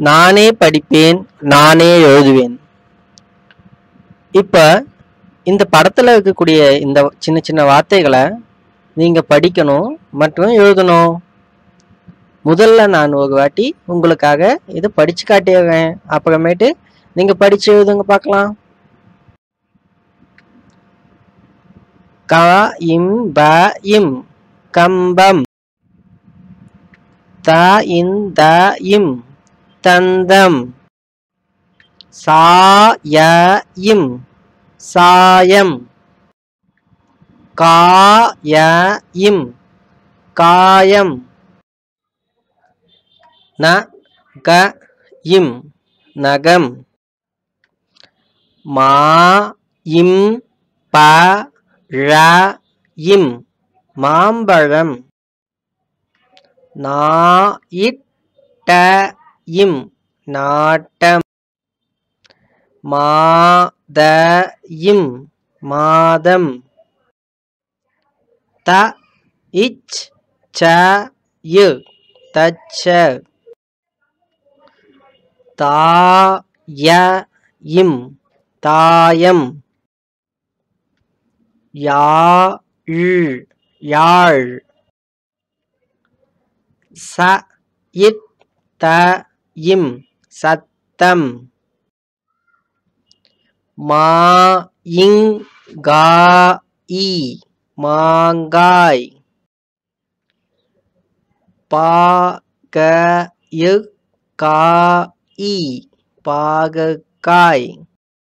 நானே படிப்பேன் நானே எழுதுவேன் இப்போ இந்த படத்தில் இருக்கக்கூடிய இந்த சின்ன சின்ன வார்த்தைகளை நீங்கள் படிக்கணும் மற்றும் எழுதணும் முதல்ல நான் ஒரு வாட்டி உங்களுக்காக இதை படித்து காட்டிடுறேன் அப்புறமேட்டு நீங்கள் படித்து எழுதுங்க பார்க்கலாம் க இம் ப இம் கம்பம் த இன் த இம் தந்தம் சா ய இம் சாயம் கா ய இம் காயம் ந க இம் நகம் மா இம் ப ழ இம் மாம்பழம் நா இட்ட இம் நாட்டம் மாத இம் மாதம் த இச் ச யு தச்ச தா ய இம் தாயம் யா ழ் யாழ் ச இத் த இம் சத்தம் மா இங் கா இ மாங்காய் பா க யு கா இ பாகக்காய்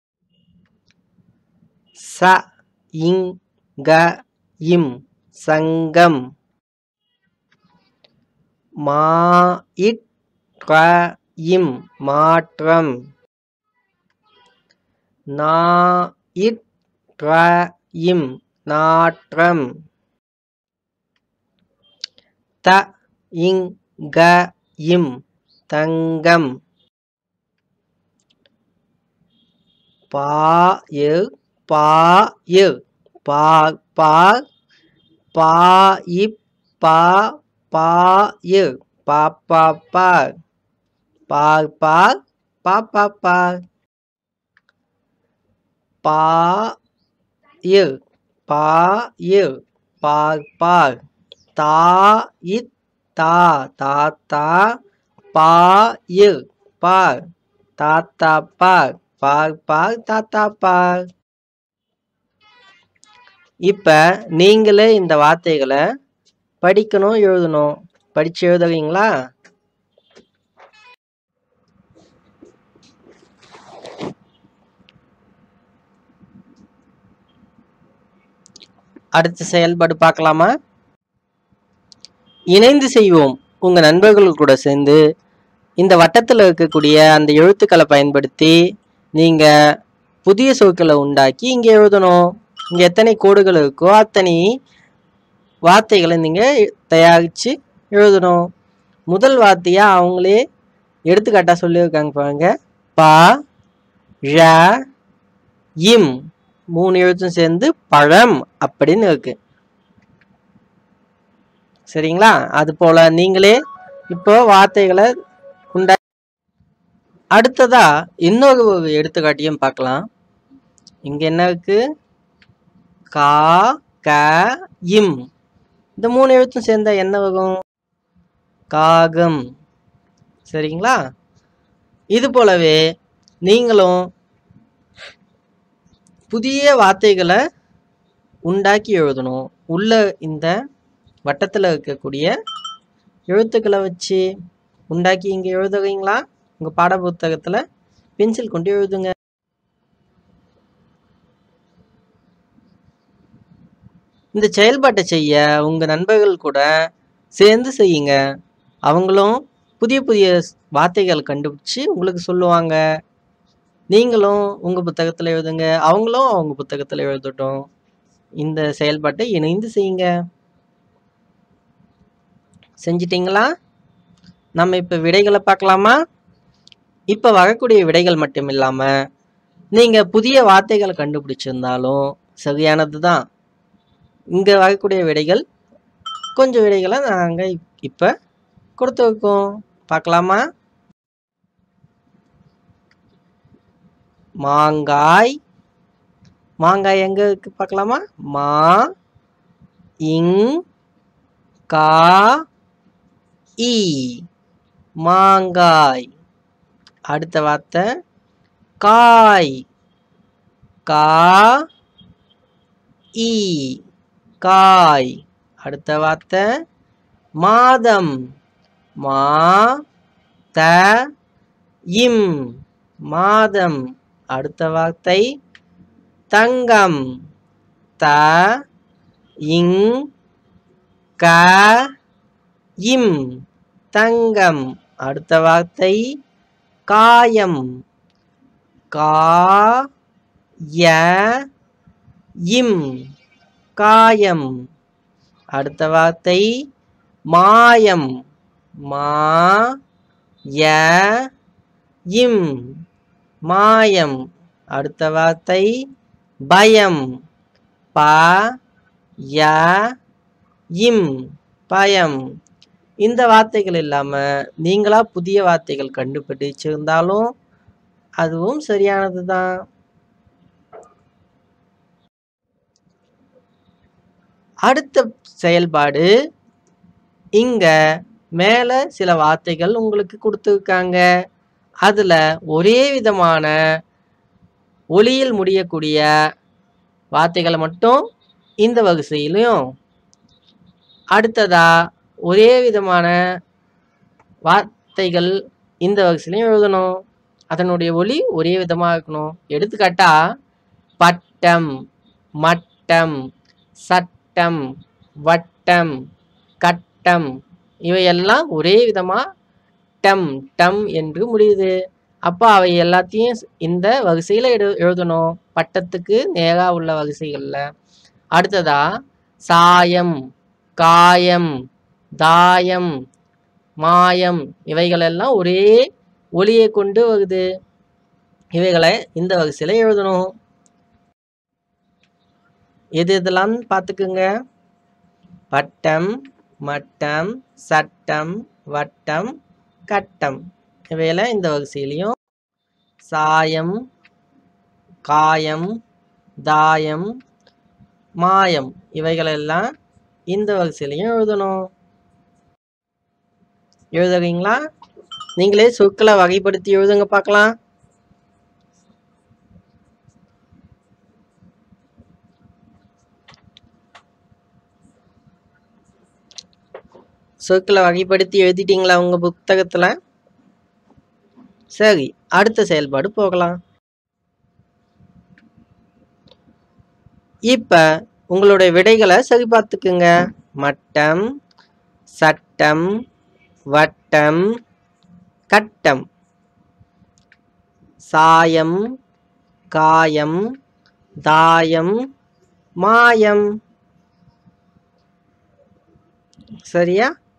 ச இங் க இம் சங்கம் மா இட் க இம் மாற்றம் நா இட் க இம் நாற்றம் த இங் க இம் தங்கம் பா யு பா யு பா பா பா இப் பா பா யு பா பா பா பா பா பா பா பா பா யு பா யு பா பா தா இத் தா தா தா பா யு பா தாத்தா பா பா பா தாத்தா பா இப்ப நீங்களே இந்த வார்த்தைகளை படிக்கணும் எழுதணும் படிச்சு எழுதுறீங்களா அடுத்த செயல்பாடு பார்க்கலாமா இணைந்து செய்வோம் உங்க நண்பர்கள் கூட சேர்ந்து இந்த வட்டத்தில் இருக்கக்கூடிய அந்த எழுத்துக்களை பயன்படுத்தி நீங்க புதிய சொற்களை உண்டாக்கி இங்க எழுதணும் இங்க எத்தனை கோடுகள் இருக்கோ அத்தனை வார்த்தைகளை நீங்க தயாரிச்சு எழுதணும் முதல் வார்த்தையா அவங்களே எடுத்துக்காட்டா சொல்லியிருக்காங்க பாருங்க பா ழ இம் மூணு எழுத்தும் சேர்ந்து பழம் அப்படின்னு இருக்கு சரிங்களா அது போல நீங்களே இப்போ வார்த்தைகளை உண்டா அடுத்ததா இன்னொரு ஒரு எடுத்துக்காட்டியும் பார்க்கலாம் இங்க என்ன இருக்கு கா க இம் இந்த மூணு எழுத்தும் சேர்ந்தா என்ன வரும் காகம் சரிங்களா இது போலவே நீங்களும் புதிய வார்த்தைகளை உண்டாக்கி எழுதணும் உள்ள இந்த வட்டத்தில் இருக்கக்கூடிய எழுத்துக்களை வச்சு உண்டாக்கி இங்கே எழுதுறீங்களா உங்கள் பாட புத்தகத்தில் பென்சில் கொண்டு எழுதுங்க இந்த செயல்பாட்டை செய்ய உங்கள் நண்பர்கள் கூட சேர்ந்து செய்யுங்க அவங்களும் புதிய புதிய வார்த்தைகள் கண்டுபிடிச்சு உங்களுக்கு சொல்லுவாங்க நீங்களும் உங்கள் புத்தகத்தில் எழுதுங்க அவங்களும் அவங்க புத்தகத்தில் எழுதட்டும் இந்த செயல்பாட்டை இணைந்து செய்யுங்க செஞ்சிட்டிங்களா நம்ம இப்போ விடைகளை பார்க்கலாமா இப்போ வரக்கூடிய விடைகள் மட்டும் இல்லாமல் நீங்கள் புதிய வார்த்தைகளை கண்டுபிடிச்சிருந்தாலும் சரியானது தான் இங்கே வரக்கூடிய விடைகள் கொஞ்சம் விடைகளை நாங்கள் இப்போ கொடுத்துருக்கோம் பார்க்கலாமா மாங்காய் மாங்காய் எங்க இருக்கு பார்க்கலாமா மா இங் கா ஈ மாங்காய் அடுத்த வார்த்தை காய் கா ஈ காய் அடுத்த வார்த்தை மாதம் மா த இம் மாதம் அடுத்த வார்த்தை தங்கம் த இங் க இம் தங்கம் அடுத்த வார்த்தை காயம் கா ய இம் காயம் அடுத்த வார்த்தை மாயம் மா ய இம் மாயம் அடுத்த வார்த்தை பயம் ப ய இம் பயம் இந்த வார்த்தைகள் இல்லாமல் நீங்களா புதிய வார்த்தைகள் கண்டுபிடிச்சிருந்தாலும் அதுவும் சரியானது தான் அடுத்த செயல்பாடு இங்க மேலே சில வார்த்தைகள் உங்களுக்கு கொடுத்துருக்காங்க அதில் ஒரே விதமான ஒளியில் முடியக்கூடிய வார்த்தைகளை மட்டும் இந்த வரிசையிலையும் அடுத்ததா ஒரே விதமான வார்த்தைகள் இந்த வரிசையிலையும் எழுதணும் அதனுடைய ஒலி ஒரே விதமாக இருக்கணும் எடுத்துக்காட்டா பட்டம் மட்டம் சட்டம் வட்டம் கட்டம் இவையெல்லாம் ஒரே விதமாக டம் டம் என்று முடியுது அப்போ அவை எல்லாத்தையும் இந்த வரிசையில் எடு எழுதணும் பட்டத்துக்கு நேராக உள்ள வரிசைகளில் அடுத்ததா சாயம் காயம் தாயம் மாயம் இவைகளெல்லாம் ஒரே ஒளியை கொண்டு வருது இவைகளை இந்த வரிசையில் எழுதணும் எது இதெல்லாம் பார்த்துக்குங்க பட்டம் மட்டம் சட்டம் வட்டம் கட்டம் இவையெல்லாம் இந்த வரிசையிலையும் சாயம் காயம் தாயம் மாயம் இவைகளெல்லாம் இந்த வரிசையிலையும் எழுதணும் எழுதுறீங்களா நீங்களே சொற்களை வகைப்படுத்தி எழுதுங்க பார்க்கலாம் சொற்களை வகைப்படுத்தி எழுதிட்டீங்களா உங்க புத்தகத்துல சரி அடுத்த செயல்பாடு போகலாம் இப்ப உங்களுடைய விடைகளை சரி பார்த்துக்குங்க மட்டம் சட்டம் வட்டம் கட்டம் சாயம் காயம் தாயம் மாயம் சரியா